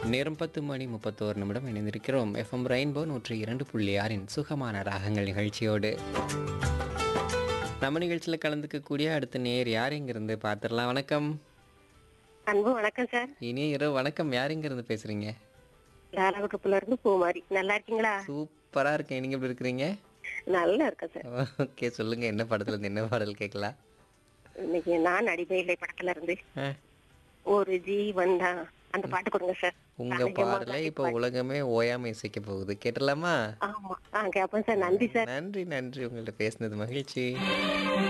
நேரம் பத்து மணி முப்பத்தோரு நிமிடம் இணைந்திருக்கிறோம் எஃப்எம் ரெயின்போ நூற்றி இரண்டு புள்ளி ஆறின் சுகமான ராகங்கள் நிகழ்ச்சியோடு நம்ம நிகழ்ச்சியில் கலந்துக்கக்கூடிய அடுத்த நேர் யார் இங்கிருந்து பார்த்துடலாம் வணக்கம் அன்பு வணக்கம் சார் இனிய இரவு வணக்கம் யார் இங்கிருந்து பேசுறீங்க லாலகுட்டப்புல இருந்து பூமாரி நல்லா இருக்கீங்களா சூப்பரா இருக்கேன் நீங்க எப்படி இருக்கிறீங்க நல்லா இருக்கேன் சார் ஓகே சொல்லுங்க என்ன படத்துல இருந்து என்ன பாடல் கேட்கலாம் இன்னைக்கு நான் அடிமையில்லை படத்துல இருந்து ஆ, ஒரு ஜீவன் தான் அந்த பாட்டு கொடுங்க சார் உங்க பாடலை இப்போ உலகமே ஓயாம இசைக்க போகுது கேட்டலாமா ஆமா ஆ கேப்பேன் சார் நன்றி சார் நன்றி நன்றி உங்கள்ட்ட பேசினது மகிழ்ச்சி